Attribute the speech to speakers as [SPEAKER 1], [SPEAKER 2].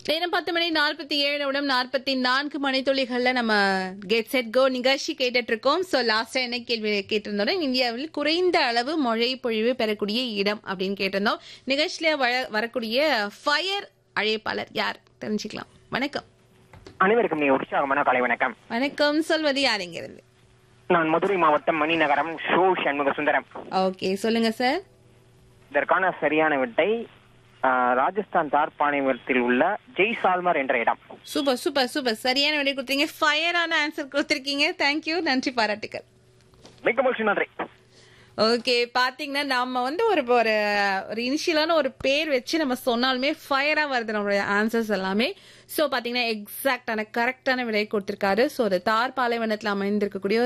[SPEAKER 1] நேரம் பத்து மணி நாற்பத்தி ஏழு நிமிடம் நாற்பத்தி நான்கு மணித்துளிகள்ல நம்ம கெட் செட் கோ நிகழ்ச்சி கேட்டுட்டு இருக்கோம் சோ லாஸ்டா என்ன கேள்வி கேட்டிருந்தோம் இந்தியாவில் குறைந்த அளவு மழை பொழிவு பெறக்கூடிய இடம் அப்படின்னு கேட்டிருந்தோம் நிகழ்ச்சியில வர- வரக்கூடிய ஃபயர் அழைப்பாளர் யார் தெரிஞ்சுக்கலாம் வணக்கம்
[SPEAKER 2] அனைவருக்கும் நீ உற்சாகமான காலை வணக்கம்
[SPEAKER 1] வணக்கம் சொல்வது யாருங்கிறது
[SPEAKER 2] நான் மதுரை மாவட்டம் மணிநகரம் ஷோ சண்முக சுந்தரம்
[SPEAKER 1] ஓகே சொல்லுங்க சார்
[SPEAKER 2] இதற்கான சரியான விட்டை ஆ, ராஜஸ்தான் தார் பாளையத்தில் உள்ள ஜெய்சால்மர் என்ற இடம்
[SPEAKER 1] சூப்பர் சூப்பர் சூப்பர் சரியான விடை கொடுத்தீங்க ஃபயரான ஆன்சர் கொடுத்துருக்கீங்க தேங்க்யூ நன்றி பாராட்டுக்கள்
[SPEAKER 2] மிக்க மகிழ்ச்சி நன்றி
[SPEAKER 1] ஓகே பாத்தீங்கன்னா நம்ம வந்து ஒரு ஒரு ஒரு இனிஷியலான ஒரு பேர் வச்சு நம்ம சொன்னாலுமே ஃபயரா வருது நம்மளுடைய ஆன்சர்ஸ் எல்லாமே சோ பாத்தீங்கன்னா எக்ஸாக்டான கரெக்டான விடை கொடுத்திருக்காரு சோ அது தார் பாலைவனத்துல அமைந்திருக்கக்கூடிய